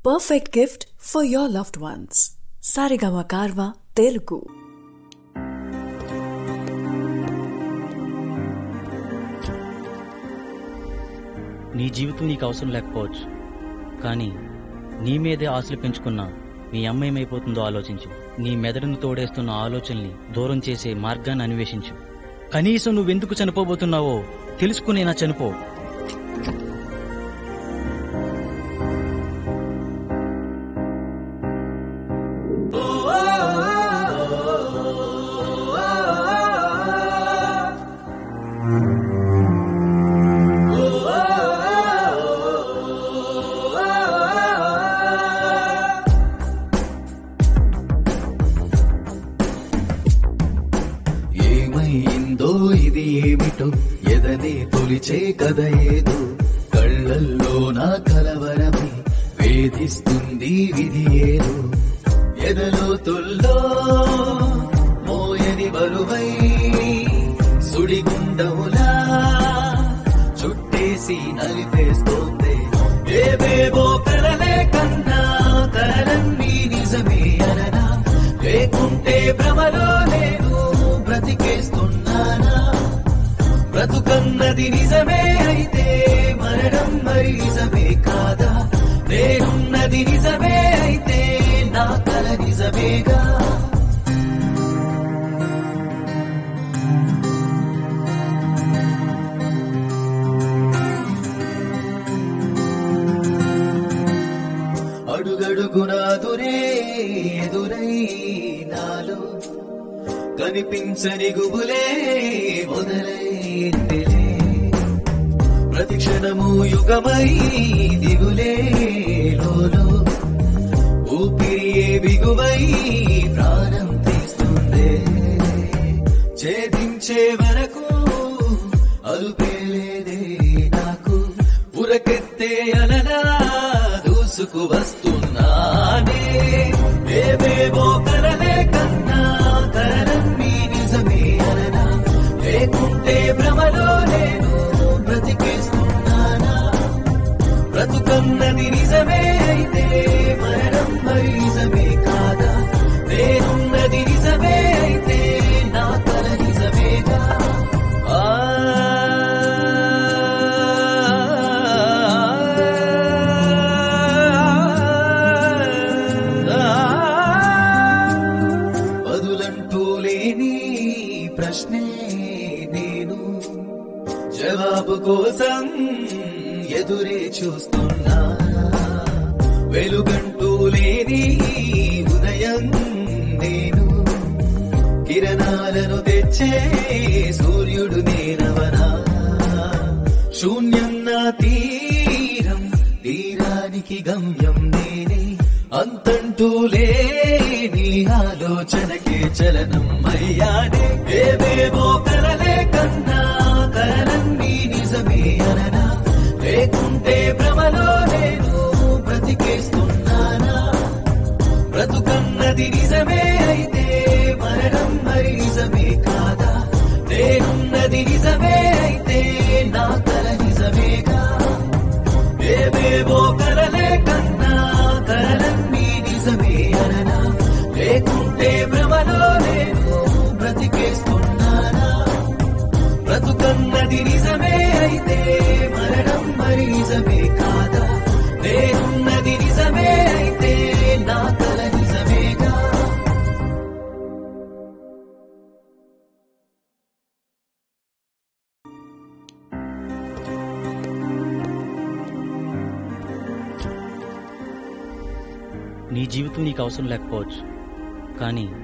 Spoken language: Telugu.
perfect gift for your loved ones. Sarigama Karva Telugu. నీ జీవితం నీకు అవసరం లేకపోవచ్చు కానీ నీ మీదే ఆశలు పెంచుకున్న మీ అమ్మ ఏమైపోతుందో ఆలోచించు నీ మెదడును తోడేస్తున్న ఆలోచనల్ని దూరం చేసే మార్గాన్ని అన్వేషించు కనీసం నువ్వెందుకు చనిపోబోతున్నావో తెలుసుకునేనా చనిపో ఏమైందో ఇది ఏమిటో ఎదనే తొలిచే కథ ఏదో కళ్ళల్లో నా కలవరమే వేధిస్తుంది విధి ఏదో ఎదలో తుల్లో మోయని బరువై సుడిగుండములా చుట్టేసి నలిపేస్తోంది ఏవేవో కలలే కన్నా కలలన్నీ నిజమే అననా లేకుంటే భ్రమలో నేను బ్రతికేస్తున్నానా బ్రతుకన్నది నిజమే అయితే మరణం మరి నిజమే కాదా నేనున్నది నిజమే అయితే నా కల నిజమేగా అడుగడుగునాదురే ఎదురై నాలో కనిపించని గుబులే మొదలైందిలే ప్రతి క్షణము యుగమై దిగులే లోలో ఊపిరి ఏ బిగువై ప్రాణం తీస్తుందే ఛేదించే వరకు అలుపేలేదే నాకు ఉరకెత్తే అలలా దూసుకు వస్తున్నానే ఏవేవో కలలే కన్నా కలలన్నీ నిజమే అననా లేకుంటే భ్రమలో నేను బ్రతికేస్తున్నానా బ్రతుకన్నది నిజమే అయితే మరణం మరి నిజమే కాదా నేనున్నది నిజమే అయితే నా కల నిజమేగా ఆ బదులంటూ లేని ప్రశ్నే నేను జవాబు కోసం ఎదురే చూస్తున్నా వెలుగంటూ లేని ఉదయం నేను కిరణాలను తెచ్చే సూర్యుడు నేనవనా శూన్యం నా తీరం తీరానికి గమ్యం నేనే అంతంటూ లేని ఆలోచనకే చలనం అయ్యానే ఏవేవో కలలే కన్నా కలలన్నీ నిజమే అననా లేకుంటే భ్రమలో నేను బ్రతికేస్తున్నానా బ్రతుకన్నది నిజమే అయితే మరణం మరి నిజమే కాదా నేనున్నది నిజమే అయితే నా కల నిజమేగా ఏవేవో కలలే కన్నా కలలన్నీ నిజమే అననా లేకుంటే భ్రమలో నేను బ్రతికేస్తున్నానా బ్రతుకన్నది నిజమే అయితే మరణం మరి నిజమే కాదా నేనున్నది నిజమే అయితే నా కల నిజమేగా నీ జీవితం నీకు అవసరం లేకపోవచ్చు కానీ